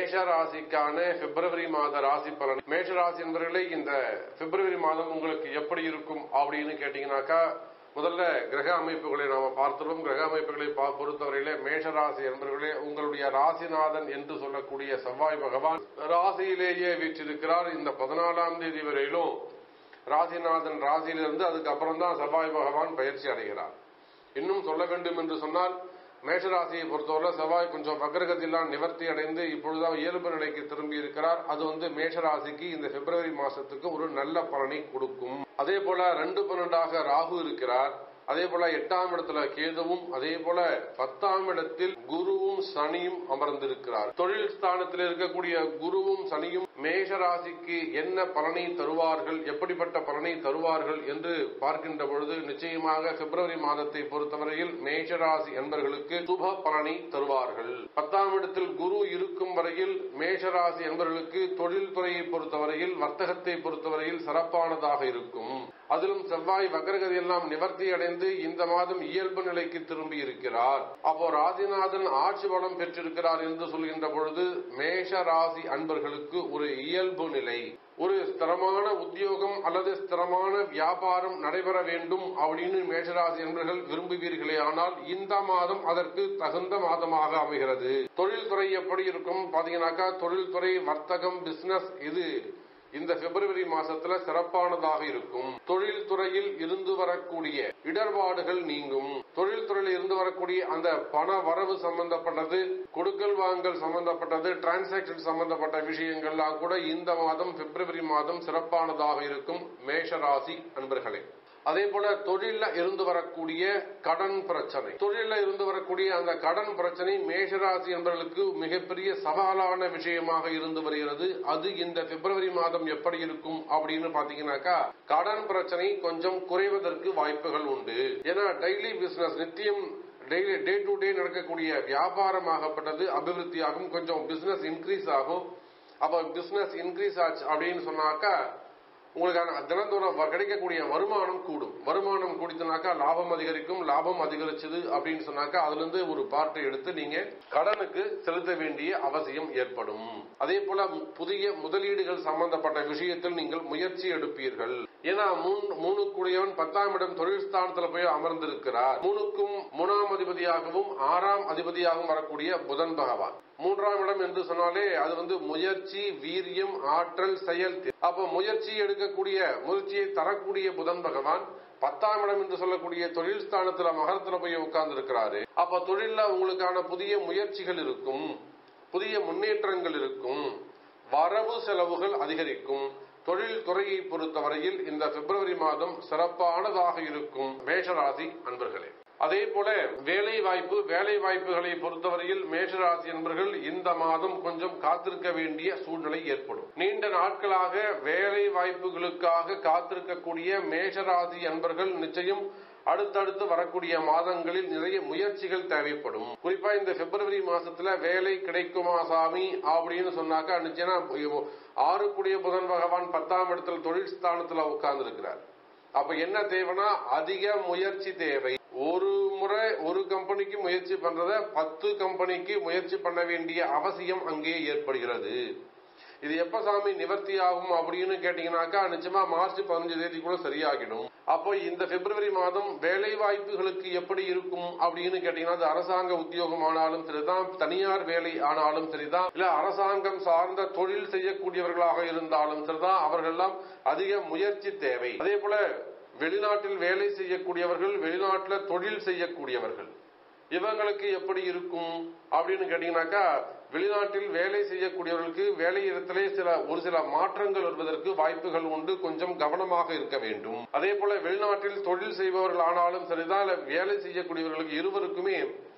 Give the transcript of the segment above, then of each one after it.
மேஷ ராசிக்கான பிப்ரவரி மாத ராசி பலன் மேஷ ராசி என்பவர்களே இந்த பிப்ரவரி மாதம் உங்களுக்கு எப்படி இருக்கும் அப்படின்னு கேட்டீங்கன்னாக்கா முதல்ல கிரக அமைப்புகளை நாம பார்த்துருவோம் கிரக அமைப்புகளை பா- பொறுத்தவரையிலே மேஷ ராசி என்பவர்களே உங்களுடைய ராசிநாதன் என்று சொல்லக்கூடிய செவ்வாய் பகவான் ராசியிலேயே வீற்றிருக்கிறார் இந்த பதினாலாம் தேதி வரையிலும் ராசிநாதன் ராசியிலிருந்து அதுக்கப்புறம் தான் செவ்வாய் பகவான் பயிற்சி அடைகிறார் இன்னும் சொல்ல வேண்டும் என்று சொன்னால் மேஷராசியை பொறுத்தவரை செவ்வாய் கொஞ்சம் வக்ரகத்திலாம் நிவர்த்தி அடைந்து இப்பொழுதான் இயல்பு நிலைக்கு திரும்பி இருக்கிறார் அது வந்து மேஷராசிக்கு இந்த பிப்ரவரி மாசத்துக்கு ஒரு நல்ல பலனை கொடுக்கும் அதே போல ரெண்டு பன்னெண்டாக ராகு இருக்கிறார் அதே போல எட்டாம் இடத்துல கேதுவும் அதே போல பத்தாம் இடத்தில் குருவும் சனியும் அமர்ந்திருக்கிறார் தொழில் ஸ்தானத்தில் இருக்கக்கூடிய குருவும் சனியும் மேஷ ராசிக்கு என்ன பலனை தருவார்கள் எப்படிப்பட்ட பலனை தருவார்கள் என்று பார்க்கின்ற பொழுது நிச்சயமாக பிப்ரவரி மாதத்தை பொறுத்தவரையில் மேஷ ராசி என்பவர்களுக்கு சுப பலனை தருவார்கள் பத்தாம் இடத்தில் குரு இருக்கும் வரையில் மேஷ ராசி என்பவர்களுக்கு தொழில் துறையை பொறுத்தவரையில் வர்த்தகத்தை பொறுத்தவரையில் சிறப்பானதாக இருக்கும் அதிலும் செவ்வாய் வக்ரகதி எல்லாம் நிவர்த்தி அடைந்து இந்த மாதம் இயல்பு நிலைக்கு திரும்பி இருக்கிறார் அப்போ ராசிநாதன் ஆட்சி பலம் பெற்றிருக்கிறார் என்று சொல்கின்ற பொழுது மேஷ ராசி அன்பர்களுக்கு ஒரு இயல்பு நிலை ஒரு ஸ்திரமான உத்தியோகம் அல்லது ஸ்திரமான வியாபாரம் நடைபெற வேண்டும் அப்படின்னு மேஷராசி என்பர்கள் விரும்புவீர்களே ஆனால் இந்த மாதம் அதற்கு தகுந்த மாதமாக அமைகிறது தொழில்துறை எப்படி இருக்கும் பாத்தீங்கன்னாக்கா தொழில்துறை வர்த்தகம் பிசினஸ் இது இந்த பிப்ரவரி மாசத்துல சிறப்பானதாக இருக்கும் தொழில் துறையில் இருந்து வரக்கூடிய இடர்பாடுகள் நீங்கும் தொழில் துறையில் இருந்து வரக்கூடிய அந்த பண வரவு சம்பந்தப்பட்டது கொடுக்கல் வாங்கல் சம்பந்தப்பட்டது டிரான்சாக்சன் சம்பந்தப்பட்ட விஷயங்கள்லாம் கூட இந்த மாதம் பிப்ரவரி மாதம் சிறப்பானதாக இருக்கும் மேஷராசி அன்பர்களே அதே போல தொழில இருந்து வரக்கூடிய கடன் பிரச்சனை தொழில இருந்து வரக்கூடிய அந்த கடன் பிரச்சனை மேஷராசி என்பவர்களுக்கு மிகப்பெரிய சவாலான விஷயமாக இருந்து வருகிறது அது இந்த பிப்ரவரி மாதம் எப்படி இருக்கும் அப்படின்னு பாத்தீங்கன்னாக்கா கடன் பிரச்சனை கொஞ்சம் குறைவதற்கு வாய்ப்புகள் உண்டு ஏன்னா டெய்லி பிசினஸ் நித்தியம் டெய்லி டே டு டே நடக்கக்கூடிய வியாபாரமாகப்பட்டது அபிவிருத்தியாகும் கொஞ்சம் பிசினஸ் இன்க்ரீஸ் ஆகும் அப்ப பிசினஸ் இன்க்ரீஸ் ஆச்சு அப்படின்னு சொன்னாக்கா உங்களுக்கான தினந்தோறும் வ- கிடைக்கக்கூடிய வருமானம் கூடும் வருமானம் கூடித்துனாக்கா லாபம் அதிகரிக்கும் லாபம் அதிகரிச்சது அப்படின்னு சொன்னாக்கா அதுல இருந்து ஒரு பார்ட்டை எடுத்து நீங்க கடனுக்கு செலுத்த வேண்டிய அவசியம் ஏற்படும் அதே போல மு- புதிய முதலீடுகள் சம்பந்தப்பட்ட விஷயத்தில் நீங்கள் முயற்சி எடுப்பீர்கள் ஏன்னா மூணு மூணு கூடியவன் பத்தாம் இடம் தொழில் ஸ்தானத்துல போய் அமர்ந்திருக்கிறார் மூணுக்கும் மூணாம் அதிபதியாகவும் ஆறாம் அதிபதியாகவும் வரக்கூடிய புதன் பகவான் மூன்றாம் இடம் என்று சொன்னாலே அது வந்து முயற்சி வீரியம் ஆற்றல் செயல் அப்ப முயற்சி எடுக்கக்கூடிய முயற்சியை தரக்கூடிய புதன் பகவான் பத்தாம் இடம் என்று சொல்லக்கூடிய தொழில் ஸ்தானத்துல மகரத்துல போய் உட்கார்ந்து இருக்கிறாரு அப்ப தொழில்ல உங்களுக்கான புதிய முயற்சிகள் இருக்கும் புதிய முன்னேற்றங்கள் இருக்கும் வரவு செலவுகள் அதிகரிக்கும் தொழில் துறையை பொறுத்தவரையில் இந்த பிப்ரவரி மாதம் சிறப்பானதாக இருக்கும் மேஷராசி அன்பர்களே அதே போல வேலை வாய்ப்பு வேலை வாய்ப்புகளை பொறுத்தவரையில் மேஷராசி என்பர்கள் இந்த மாதம் கொஞ்சம் காத்திருக்க வேண்டிய சூழ்நிலை ஏற்படும் நீண்ட நாட்களாக வேலை வாய்ப்புகளுக்காக காத்திருக்கக்கூடிய மேஷராசி அன்பர்கள் நிச்சயம் அடுத்தடுத்து வரக்கூடிய மாதங்களில் நிறைய முயற்சிகள் தேவைப்படும் குறிப்பா இந்த பிப்ரவரி மாசத்துல வேலை கிடைக்குமா சாமி அப்படின்னு சொன்னாக்கா நிச்சயமா ஆறுக்குடிய புதன் பகவான் பத்தாம் இடத்துல தொழில் ஸ்தானத்துல உட்கார்ந்து இருக்கிறார் அப்ப என்ன தேவைன்னா அதிக முயற்சி தேவை ஒரு முறை ஒரு கம்பெனிக்கு முயற்சி பண்றத பத்து கம்பெனிக்கு முயற்சி பண்ண வேண்டிய அவசியம் அங்கே ஏற்படுகிறது இது எப்ப சாமி நிவர்த்தி ஆகும் அப்படின்னு கேட்டீங்கன்னாக்கா நிச்சயமா மார்ச் பதினஞ்சு தேதிக்குள்ள சரியாகிடும் அப்போ இந்த பிப்ரவரி மாதம் வேலை வாய்ப்புகளுக்கு எப்படி இருக்கும் அப்படின்னு கேட்டீங்கன்னா அது அரசாங்க உத்தியோகம் ஆனாலும் சரிதான் தனியார் வேலை ஆனாலும் சரிதான் இல்ல அரசாங்கம் சார்ந்த தொழில் செய்யக்கூடியவர்களாக இருந்தாலும் சரிதான் அவர்களெல்லாம் அதிக முயற்சி தேவை அதே போல வெளிநாட்டில் வேலை செய்யக்கூடியவர்கள் வெளிநாட்டில் தொழில் செய்யக்கூடியவர்கள் இவங்களுக்கு எப்படி இருக்கும் அப்படின்னு கேட்டீங்கன்னாக்கா வெளிநாட்டில் வேலை செய்யக்கூடியவர்களுக்கு வேலை இடத்திலே சில ஒரு சில மாற்றங்கள் வருவதற்கு வாய்ப்புகள் உண்டு கொஞ்சம் கவனமாக இருக்க வேண்டும் அதே போல வெளிநாட்டில் தொழில் செய்பவர்கள் ஆனாலும் சரிதான் இல்ல வேலை செய்யக்கூடியவர்களுக்கு இருவருக்குமே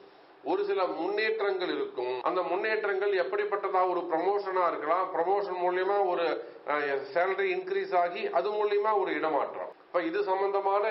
ஒரு சில முன்னேற்றங்கள் இருக்கும் அந்த முன்னேற்றங்கள் எப்படிப்பட்டதா ஒரு ப்ரமோஷனா இருக்கலாம் ப்ரமோஷன் மூலியமா ஒரு சேலரி இன்க்ரீஸ் ஆகி அது மூலியமா ஒரு இடமாற்றம் இப்ப இது சம்பந்தமான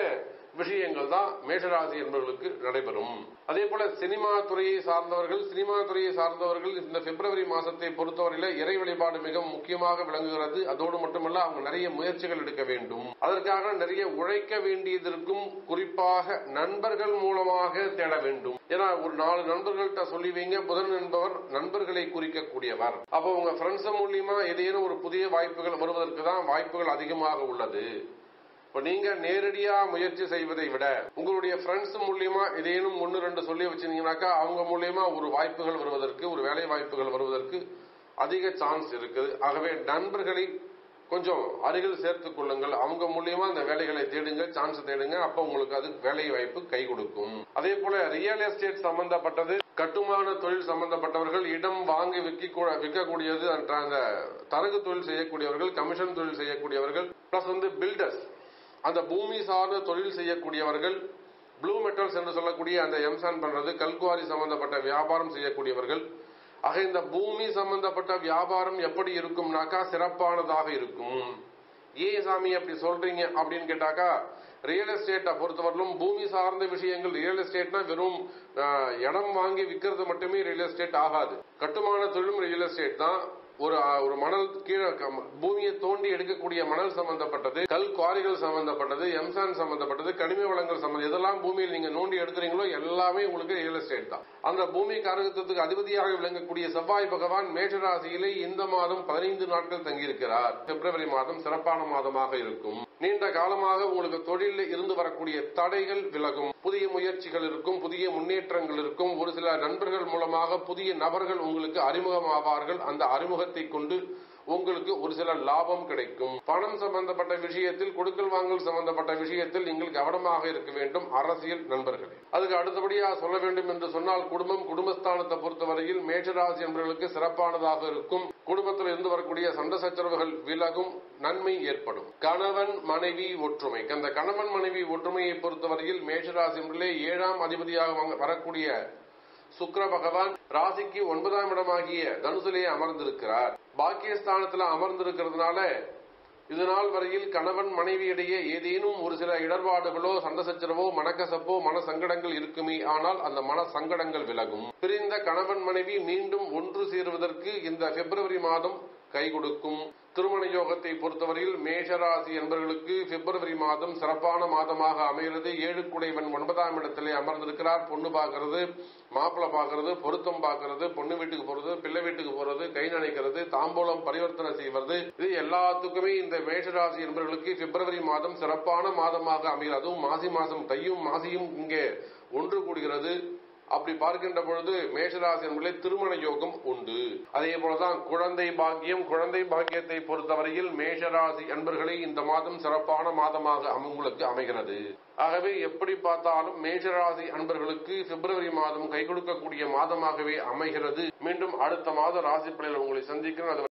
விஷயங்கள் தான் மேஷராசி என்பவர்களுக்கு நடைபெறும் அதே போல சினிமா துறையை சார்ந்தவர்கள் சினிமா துறையை சார்ந்தவர்கள் இந்த பிப்ரவரி மாசத்தை பொறுத்தவரையில இறை வழிபாடு மிக முக்கியமாக விளங்குகிறது அதோடு மட்டுமல்ல அவங்க நிறைய முயற்சிகள் எடுக்க வேண்டும் அதற்காக நிறைய உழைக்க வேண்டியதற்கும் குறிப்பாக நண்பர்கள் மூலமாக தேட வேண்டும் ஏன்னா ஒரு நாலு நண்பர்கள்ட்ட சொல்லி வைங்க புதன் என்பவர் நண்பர்களை குறிக்கக்கூடியவர் அப்போ உங்க ஃப்ரெண்ட்ஸ் மூலியமா ஏதேனும் ஒரு புதிய வாய்ப்புகள் வருவதற்கு தான் வாய்ப்புகள் அதிகமாக உள்ளது இப்ப நீங்க நேரடியா முயற்சி செய்வதை விட உங்களுடைய ஃப்ரெண்ட்ஸ் மூலியமா ஏதேனும் ஒன்னு ரெண்டு சொல்லி வச்சிருந்தீங்கன்னாக்கா அவங்க மூலியமா ஒரு வாய்ப்புகள் வருவதற்கு ஒரு வேலை வாய்ப்புகள் வருவதற்கு அதிக சான்ஸ் இருக்குது ஆகவே நண்பர்களை கொஞ்சம் அருகில் சேர்த்துக் கொள்ளுங்கள் அவங்க மூலியமா அந்த வேலைகளை தேடுங்க சான்ஸ் தேடுங்க அப்ப உங்களுக்கு அது வேலை வாய்ப்பு கை கொடுக்கும் அதே போல ரியல் எஸ்டேட் சம்பந்தப்பட்டது கட்டுமான தொழில் சம்பந்தப்பட்டவர்கள் இடம் வாங்கி விற்க விற்கக்கூடியது அந்த தரகு தொழில் செய்யக்கூடியவர்கள் கமிஷன் தொழில் செய்யக்கூடியவர்கள் பிளஸ் வந்து பில்டர்ஸ் அந்த பூமி சார்ந்த தொழில் செய்யக்கூடியவர்கள் ப்ளூ மெட்டல்ஸ் என்று சொல்லக்கூடிய அந்த எம்சான் பண்றது கல்குவாரி சம்பந்தப்பட்ட வியாபாரம் செய்யக்கூடியவர்கள் ஆக இந்த பூமி சம்பந்தப்பட்ட வியாபாரம் எப்படி இருக்கும்னாக்கா சிறப்பானதாக இருக்கும் ஏன் சாமி அப்படி சொல்றீங்க அப்படின்னு கேட்டாக்கா ரியல் எஸ்டேட்டை பொறுத்தவரையிலும் பூமி சார்ந்த விஷயங்கள் ரியல் எஸ்டேட்னா வெறும் ஆஹ், இடம் வாங்கி விற்கிறது மட்டுமே ரியல் எஸ்டேட் ஆகாது கட்டுமான தொழிலும் ரியல் எஸ்டேட் தான் ஒரு ஒரு மணல் கீழே க- பூமியை தோண்டி எடுக்கக்கூடிய மணல் சம்பந்தப்பட்டது கல் குவாரிகள் சம்பந்தப்பட்டது எம்சான் சம்பந்தப்பட்டது கனிம வளங்கள் சம்பந்தம் எதெல்லாம் பூமியில் நீங்க நோண்டி எடுக்கிறீங்களோ எல்லாமே உங்களுக்கு ரியல் எஸ்டேட் தான் அந்த பூமி காரகத்துவத்துக்கு அதிபதியாக விளங்கக்கூடிய செவ்வாய் பகவான் மேஷராசியிலே இந்த மாதம் பதினைந்து நாட்கள் தங்கியிருக்கிறார் பிப்ரவரி மாதம் சிறப்பான மாதமாக இருக்கும் நீண்ட காலமாக உங்களுக்கு தொழிலில் இருந்து வரக்கூடிய தடைகள் விலகும் புதிய முயற்சிகள் இருக்கும் புதிய முன்னேற்றங்கள் இருக்கும் ஒரு சில நண்பர்கள் மூலமாக புதிய நபர்கள் உங்களுக்கு அறிமுகமாவார்கள் அந்த அறிமுகத்தை கொண்டு உங்களுக்கு ஒரு சில லாபம் கிடைக்கும் பணம் சம்பந்தப்பட்ட விஷயத்தில் கொடுக்கல் வாங்கல் சம்பந்தப்பட்ட விஷயத்தில் நீங்கள் கவனமாக இருக்க வேண்டும் அரசியல் நண்பர்களே அதுக்கு அடுத்தபடியா சொல்ல வேண்டும் என்று சொன்னால் குடும்பம் குடும்பஸ்தானத்தை பொறுத்தவரையில் மேஷராசி என்பவர்களுக்கு சிறப்பானதாக இருக்கும் குடும்பத்தில் இருந்து வரக்கூடிய சண்டை சச்சரவுகள் விலகும் நன்மை ஏற்படும் கணவன் மனைவி ஒற்றுமை அந்த கணவன் மனைவி ஒற்றுமையை பொறுத்தவரையில் மேஷராசி என்பதிலே ஏழாம் அதிபதியாக வாங்க- வரக்கூடிய சுக்கிர பகவான் ராசிக்கு ஒன்பதாம் இடமாகிய தனுசிலே அமர்ந்திருக்கிறார் பாக்கியஸ்தானத்துல அமர்ந்திருக்கிறதுனால இது நாள் வரையில் கணவன் மனைவியிடையே ஏதேனும் ஒரு சில இடர்பாடுகளோ சண்டை சச்சரவோ மனக்கசப்போ மன சங்கடங்கள் இருக்குமே ஆனால் அந்த மன சங்கடங்கள் விலகும் பிரிந்த கணவன் மனைவி மீண்டும் ஒன்று சேருவதற்கு இந்த பிப்ரவரி மாதம் கை கொடுக்கும் திருமண யோகத்தை பொறுத்தவரையில் மேஷராசி என்பவர்களுக்கு பிப்ரவரி மாதம் சிறப்பான மாதமாக அமைகிறது ஏழு குடைவன் ஒன்பதாம் இடத்திலே அமர்ந்திருக்கிறார் பொண்ணு பார்க்கறது மாப்பிள்ளை பார்க்கறது பொருத்தம் பார்க்கறது பொண்ணு வீட்டுக்கு போறது பிள்ளை வீட்டுக்கு போறது கை நனைக்கிறது தாம்பூலம் பரிவர்த்தனை செய்வது இது எல்லாத்துக்குமே இந்த மேஷராசி என்பவர்களுக்கு பிப்ரவரி மாதம் சிறப்பான மாதமாக அமைகிறது அதுவும் மாசி மாசம் தையும் மாசியும் இங்கே ஒன்று கூடுகிறது அப்படி பார்க்கின்ற பொழுது மேஷராசி என்பதிலே திருமண யோகம் உண்டு அதே போலதான் குழந்தை பாக்கியம் குழந்தை பாக்கியத்தை பொறுத்தவரையில் மேஷராசி என்பர்களை இந்த மாதம் சிறப்பான மாதமாக அம- உங்களுக்கு அமைகிறது ஆகவே எப்படி பார்த்தாலும் மேஷராசி அன்பர்களுக்கு பிப்ரவரி மாதம் கை கொடுக்கக்கூடிய மாதமாகவே அமைகிறது மீண்டும் அடுத்த மாத ராசி பலனில் உங்களை சந்திக்கிறேன் அது